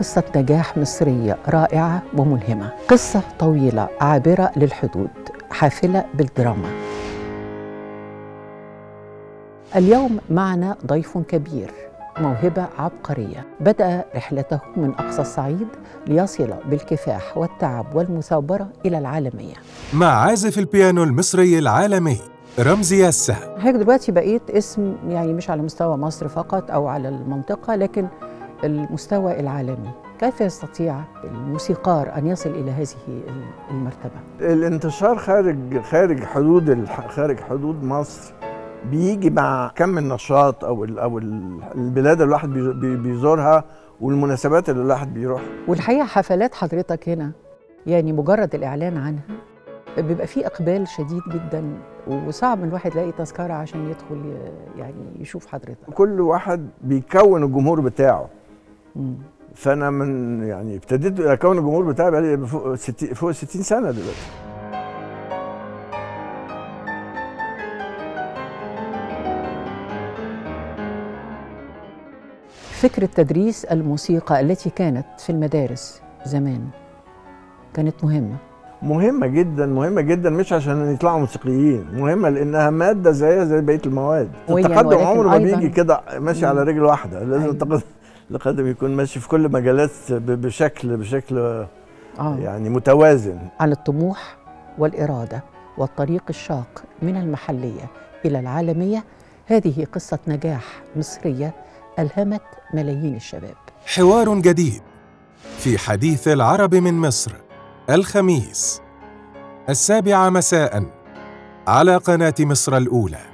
قصة نجاح مصرية رائعة وملهمة قصة طويلة عابرة للحدود حافلة بالدراما اليوم معنا ضيف كبير موهبة عبقرية بدأ رحلته من أقصى الصعيد ليصل بالكفاح والتعب والمثابرة إلى العالمية مع عازف البيانو المصري العالمي رمزي ياسا هيك دلوقتي بقيت اسم يعني مش على مستوى مصر فقط أو على المنطقة لكن المستوى العالمي كيف يستطيع الموسيقار أن يصل إلى هذه المرتبة؟ الانتشار خارج خارج حدود الح- خارج حدود مصر بيجي مع كم النشاط او ال او ال- البلاد اللي الواحد بي- بي- بيزورها والمناسبات اللي الواحد بيروحها والحقيقة حفلات حضرتك هنا يعني مجرد الإعلان عنها بيبقى فيه إقبال شديد جدا وصعب من الواحد يلاقي تذكرة عشان يدخل ي- يعني يشوف حضرتك كل واحد بيكون الجمهور بتاعه مم. فانا من يعني ابتديت اكون الجمهور بتاعي بقالي فوق 60 فوق 60 سنه دلوقتي فكرة تدريس الموسيقى التي كانت في المدارس زمان كانت مهمة مهمة جدا مهمة جدا مش عشان يطلعوا موسيقيين مهمة لأنها مادة زيها زي بقية المواد ويا التقدم ولكن عمره ما أيضاً- بيجي كده ماشي على مم. رجل واحدة لازم أيوة. التقدم التقدم يكون ماشي في كل مجالات ب- بشكل بشكل آه. يعني متوازن عن الطموح والإرادة والطريق الشاق من المحلية إلى العالمية هذه قصة نجاح مصرية ألهمت ملايين الشباب حوار جديد في حديث العرب من مصر الخميس السابعة مساء على قناة مصر الأولى